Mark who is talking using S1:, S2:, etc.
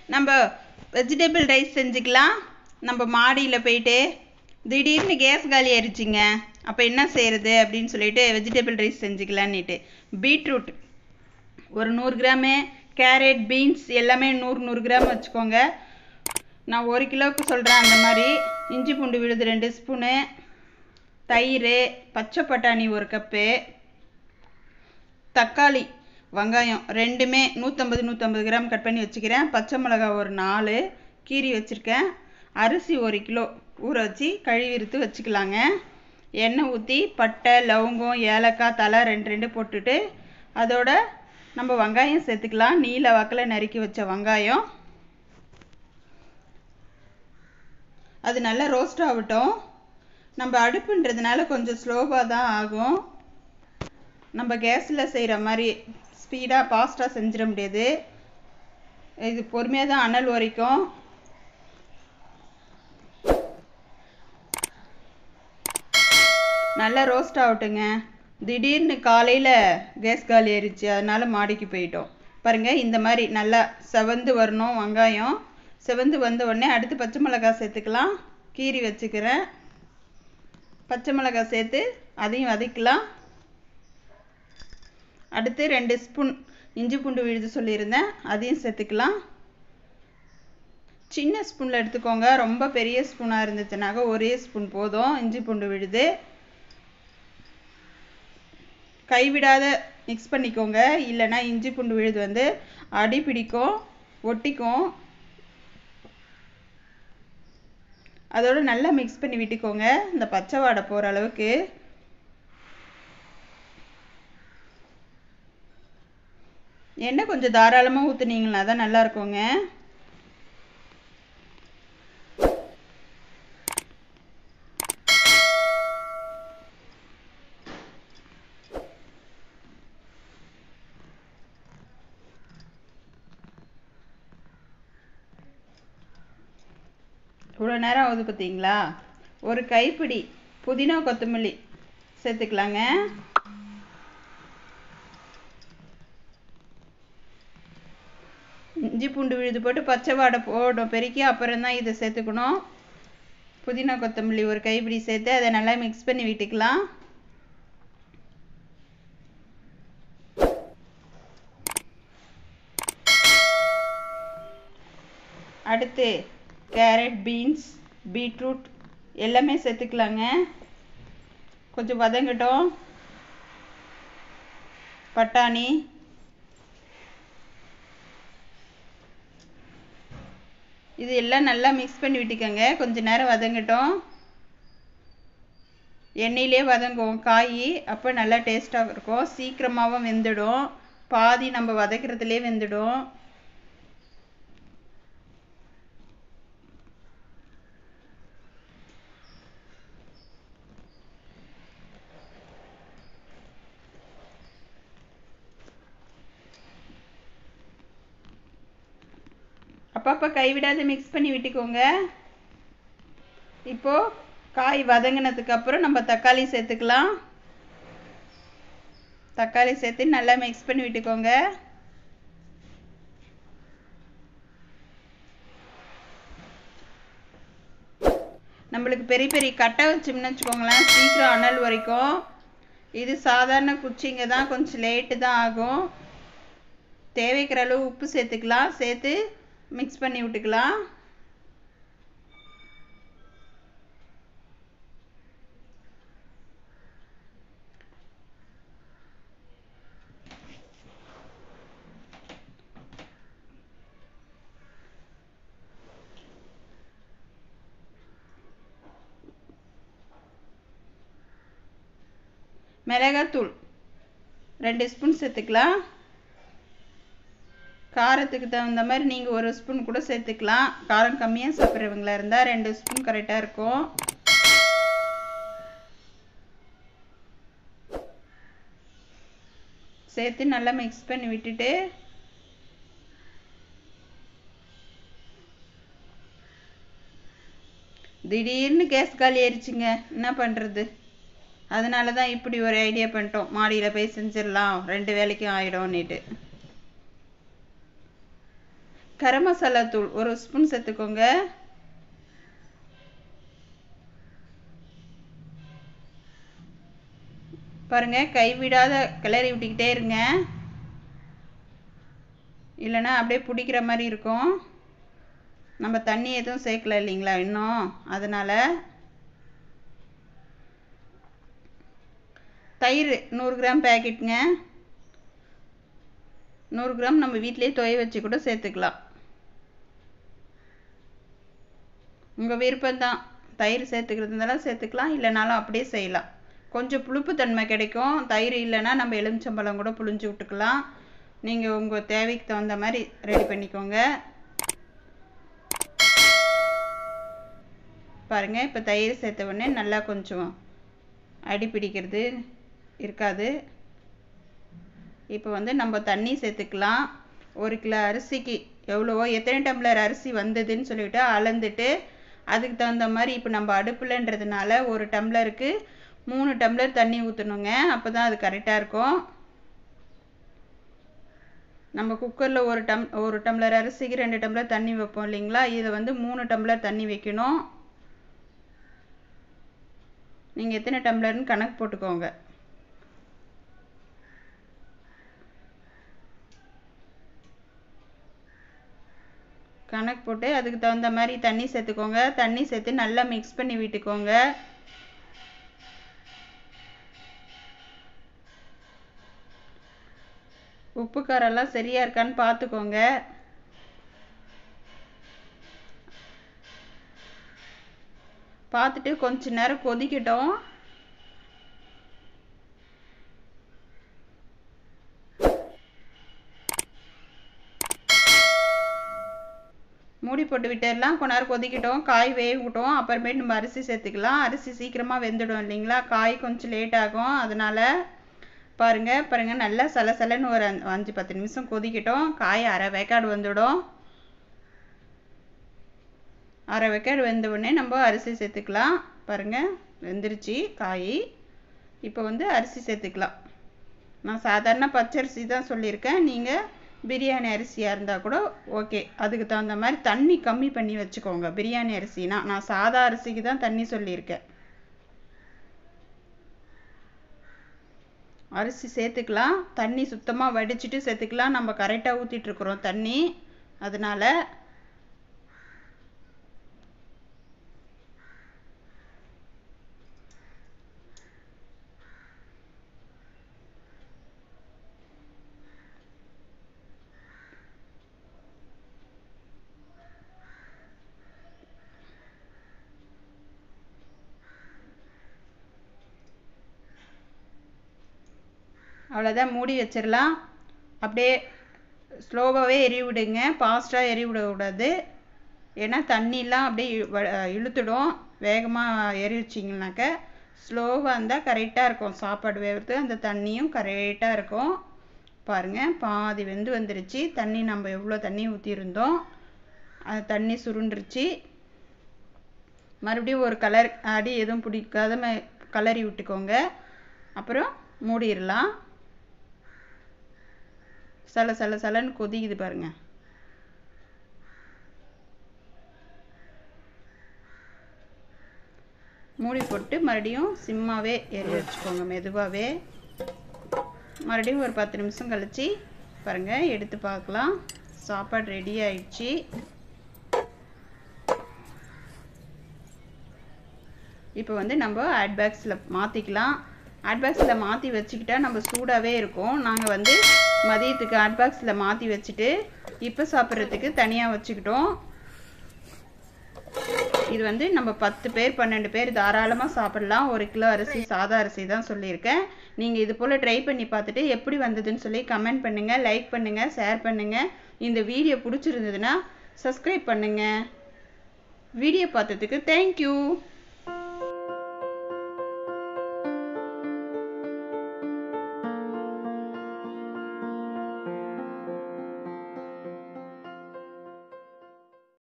S1: நம்ம vegetable rice செஞ்சுக்கலாம் நம்ம மாடியில் போயிட்டு திடீர்னு கேஸ் காலி ஆயிடுச்சுங்க அப்போ என்ன செய்கிறது அப்படின்னு சொல்லிட்டு வெஜிடபிள் ரைஸ் செஞ்சுக்கலான்னுட்டு பீட்ரூட் ஒரு நூறு கிராமு கேரட் பீன்ஸ் எல்லாமே நூறு நூறு கிராம் வச்சுக்கோங்க நான் ஒரு கிலோவுக்கு சொல்கிறேன் அந்த மாதிரி இஞ்சி பூண்டு விழுது ரெண்டு ஸ்பூனு தயிர் பச்சை பட்டாணி ஒரு கப்பு தக்காளி வெங்காயம் ரெண்டுமே நூற்றம்பது நூற்றம்பது கிராம் கட் பண்ணி வச்சுக்கிறேன் பச்சை மிளகா ஒரு நாலு கீரி வச்சுருக்கேன் அரிசி ஒரு கிலோ ஊற வச்சு கழுவி எடுத்து வச்சுக்கலாங்க எண்ணெய் ஊற்றி பட்டை லவங்கம் ஏலக்காய் தலை ரெண்டு ரெண்டு போட்டுட்டு அதோட நம்ம வெங்காயம் சேர்த்துக்கலாம் நீல வாக்கில் நறுக்கி வச்ச வெங்காயம் அது நல்லா ரோஸ்ட் ஆகட்டும் நம்ம அடுப்புன்றதுனால கொஞ்சம் ஸ்லோவாக தான் ஆகும் நம்ம கேஸில் செய்கிற மாதிரி ஸ்பீடாக ஃபாஸ்ட்டாக செஞ்சிட முடியாது இது பொறுமையாக தான் அனல் வரைக்கும் நல்லா ரோஸ்ட் ஆகட்டுங்க திடீர்னு காலையில் கேஸ் காலி ஏறிச்சு அதனால் மாடிக்கு போயிட்டோம் பாருங்கள் இந்த மாதிரி நல்லா செவந்து வரணும் வெங்காயம் செவந்து வந்த உடனே அடுத்து பச்சை மிளகாய் சேர்த்துக்கலாம் கீரி வச்சுக்கிறேன் பச்சை மிளகாய் சேர்த்து அதையும் வதக்கலாம் அடுத்து ரெண்டு ஸ்பூன் இஞ்சி பூண்டு விழுது சொல்லியிருந்தேன் அதையும் சேர்த்துக்கலாம் சின்ன ஸ்பூனில் எடுத்துக்கோங்க ரொம்ப பெரிய ஸ்பூனாக இருந்துச்சுனாக்கா ஒரே ஸ்பூன் போதும் இஞ்சி பூண்டு விழுது கைவிடாத மிக்ஸ் பண்ணிக்கோங்க இல்லைன்னா இஞ்சி பூண்டு விழுது வந்து அடி பிடிக்கும் ஒட்டிக்கும் அதோடு நல்லா மிக்ஸ் பண்ணி விட்டுக்கோங்க இந்த பச்சை வாடை போகிற அளவுக்கு எண்ணெய் கொஞ்சம் தாராளமாக ஊற்றுனீங்களா தான் நல்லா இருக்குங்க இவ்வளோ நேரம் ஆகுது பார்த்தீங்களா ஒரு கைப்பிடி புதினா கொத்தமல்லி சேர்த்துக்கலாங்க இஞ்சி பூண்டு விழுது போட்டு பச்சை வாடை போடும் பெருக்கி அப்புறம் தான் இதை சேர்த்துக்கணும் புதினா கொத்தமல்லி ஒரு கைப்பிடி சேர்த்து அதை நல்லா மிக்ஸ் பண்ணி விட்டுக்கலாம் அடுத்து கேரட் பீன்ஸ் பீட்ரூட் எல்லாமே சேர்த்துக்கலாங்க கொஞ்சம் வதங்கட்டும் பட்டாணி இது எல்லாம் நல்லா மிக்ஸ் பண்ணி விட்டுக்கோங்க கொஞ்ச நேரம் வதங்கட்டும் எண்ணெயிலே வதங்கும் காய் அப்போ நல்லா டேஸ்ட்டாக இருக்கும் சீக்கிரமாகவும் வெந்துடும் பாதி நம்ம வதக்கிறதுலே வெந்துடும் அப்பப்போ கைவிடாத மிக்ஸ் பண்ணி விட்டுக்கோங்க இப்போது காய் வதங்கினதுக்கு அப்புறம் நம்ம தக்காளி சேர்த்துக்கலாம் தக்காளி சேர்த்து நல்லா மிக்ஸ் பண்ணி விட்டுக்கோங்க நம்மளுக்கு பெரிய பெரிய கட்டை வச்சோம்னு வச்சுக்கோங்களேன் சீக்கிரம் அனல் வரைக்கும் இது சாதாரண குச்சிங்க தான் கொஞ்சம் லேட்டு தான் ஆகும் தேவைக்கிற அளவு உப்பு சேர்த்துக்கலாம் சேர்த்து மிக்ஸ் பண்ணி விட்டுக்கலாம் மிளகாத்தூள் ரெண்டு ஸ்பூன் சேர்த்துக்கலாம் காரத்துக்கு தகுந்த மாதிரி நீங்கள் ஒரு ஸ்பூன் கூட சேர்த்துக்கலாம் காரம் கம்மியாக சாப்பிட்றவங்களா இருந்தால் ரெண்டு ஸ்பூன் கரெக்டாக இருக்கும் சேர்த்து நல்லா மிக்ஸ் பண்ணி விட்டுட்டு திடீர்னு கேஸ் காலி ஆயிடுச்சுங்க என்ன பண்ணுறது அதனால தான் இப்படி ஒரு ஐடியா பண்ணிட்டோம் மாடியில் போய் செஞ்சிடலாம் ரெண்டு வேலைக்கும் ஆகிடும்னுட்டு கரம் மசாலா தூள் ஒரு ஸ்பூன் சேர்த்துக்கோங்க பாருங்க கைவிடாத கிளறி விட்டுக்கிட்டே இருங்க இல்லைன்னா அப்படியே பிடிக்கிற மாதிரி இருக்கும் நம்ம தண்ணி எதுவும் சேர்க்கல இல்லைங்களா இன்னும் அதனால் தயிர் நூறு கிராம் பேக்கெட்டுங்க நூறு கிராம் நம்ம வீட்டிலேயே துவைய வச்சு கூட சேர்த்துக்கலாம் உங்கள் விருப்பம்தான் தயிர் சேர்த்துக்கிறது இருந்தாலும் சேர்த்துக்கலாம் இல்லைனாலும் அப்படியே செய்யலாம் கொஞ்சம் புளிப்பு தன்மை கிடைக்கும் தயிர் இல்லைன்னா நம்ம எலுமிச்சம்பழம் கூட புளிஞ்சு விட்டுக்கலாம் நீங்கள் உங்கள் தேவைக்கு தகுந்த மாதிரி ரெடி பண்ணிக்கோங்க பாருங்கள் இப்போ தயிர் சேர்த்த உடனே நல்லா கொஞ்சம் அடி பிடிக்கிறது இருக்காது இப்போ வந்து நம்ம தண்ணி சேர்த்துக்கலாம் ஒரு கிலோ அரிசிக்கு எவ்வளவோ எத்தனை டம்ளர் அரிசி வந்ததுன்னு சொல்லிட்டு அளந்துட்டு அதுக்கு தகுந்த மாதிரி இப்போ நம்ம அடுப்புலன்றதுனால ஒரு டம்ளருக்கு மூணு டம்ளர் தண்ணி ஊற்றணுங்க அப்போ தான் அது கரெக்டாக இருக்கும் நம்ம குக்கரில் ஒரு டம் ஒரு டம்ளர் அரிசிக்கு ரெண்டு டம்ளர் தண்ணி வைப்போம் இல்லைங்களா இதை வந்து மூணு டம்ளர் தண்ணி வைக்கணும் நீங்கள் எத்தனை டம்ளர்னு கணக்கு போட்டுக்கோங்க கணக்கு போட்டு அதுக்கு தகுந்த மாதிரி தண்ணி சேர்த்துக்கோங்க தண்ணி சேர்த்து நல்லா மிக்ஸ் பண்ணி விட்டுக்கோங்க உப்பு காரெல்லாம் சரியா இருக்கான்னு பார்த்துக்கோங்க பார்த்துட்டு கொஞ்ச நேரம் கொதிக்கட்டும் மூடி போட்டு விட்டுடலாம் கொஞ்ச நேரம் கொதிக்கட்டும் காய் வேகட்டும் அப்புறமேட்டு நம்ம அரிசி சேர்த்துக்கலாம் அரிசி சீக்கிரமாக வெந்துடும் இல்லைங்களா காய் கொஞ்சம் லேட் ஆகும் அதனால் பாருங்க பாருங்க நல்லா சலசலன்னு ஒரு அஞ்சு பத்து நிமிஷம் கொதிக்கட்டும் காய் அரை வேக்காடு வந்துடும் அரை வேக்காடு வெந்த உடனே நம்ம அரிசி சேர்த்துக்கலாம் பாருங்க வெந்துருச்சு காய் இப்போ வந்து அரிசி சேர்த்துக்கலாம் நான் சாதாரண பச்சரிசி தான் சொல்லியிருக்கேன் நீங்கள் பிரியாணி அரிசியாக இருந்தால் கூட ஓகே அதுக்கு தகுந்த மாதிரி தண்ணி கம்மி பண்ணி வச்சுக்கோங்க பிரியாணி அரிசினா நான் சாதா அரிசிக்கு தான் தண்ணி சொல்லியிருக்கேன் அரிசி சேர்த்துக்கலாம் தண்ணி சுத்தமாக வடிச்சிட்டு சேர்த்துக்கலாம் நம்ம கரெக்டாக ஊற்றிட்டுருக்குறோம் தண்ணி அதனால் அவ்வளோதான் மூடி வச்சிடலாம் அப்படியே ஸ்லோவாகவே எரி விடுங்க ஃபாஸ்ட்டாக எரி விடக்கூடாது ஏன்னா தண்ணிலாம் அப்படியே இழுத்துடும் வேகமாக எரி வச்சிங்கனாக்க ஸ்லோவாக இருந்தால் கரெக்டாக இருக்கும் சாப்பாடு வேகிறது அந்த தண்ணியும் கரெக்டாக இருக்கும் பாருங்கள் பாதி வெந்து வந்துருச்சு தண்ணி நம்ம எவ்வளோ தண்ணி ஊற்றிருந்தோம் அது தண்ணி சுருண்டுருச்சு மறுபடியும் ஒரு கலர் அடி எதுவும் பிடிக்காத கலரி விட்டுக்கோங்க அப்புறம் மூடிடலாம் சல சல சலன்னு கொதிக்குது பாருங்க மூடி போட்டு மறுபடியும் சிம்மாவே எரி வச்சுக்கோங்க மெதுவாகவே மறுபடியும் ஒரு பத்து நிமிஷம் கழிச்சு பாருங்கள் எடுத்து பார்க்கலாம் சாப்பாடு ரெடி ஆயிடுச்சு இப்போ வந்து நம்ம ஹேட் பேக்ஸில் மாற்றிக்கலாம் ஹேட் பாக்ஸில் மாற்றி வச்சுக்கிட்டா நம்ம சூடாகவே இருக்கும் நாங்கள் வந்து மதியத்துக்கு ஹேட் பாக்ஸில் மாற்றி வச்சுட்டு இப்போ சாப்பிட்றதுக்கு தனியாக வச்சுக்கிட்டோம் இது வந்து நம்ம பத்து பேர் பன்னெண்டு பேர் தாராளமாக சாப்பிடலாம் ஒரு கிலோ அரிசி சாதா அரிசி தான் சொல்லியிருக்கேன் நீங்கள் இது போல் ட்ரை பண்ணி பார்த்துட்டு எப்படி வந்ததுன்னு சொல்லி கமெண்ட் பண்ணுங்கள் லைக் பண்ணுங்கள் ஷேர் பண்ணுங்கள் இந்த வீடியோ பிடிச்சிருந்ததுன்னா சப்ஸ்கிரைப் பண்ணுங்கள் வீடியோ பார்த்ததுக்கு தேங்க்யூ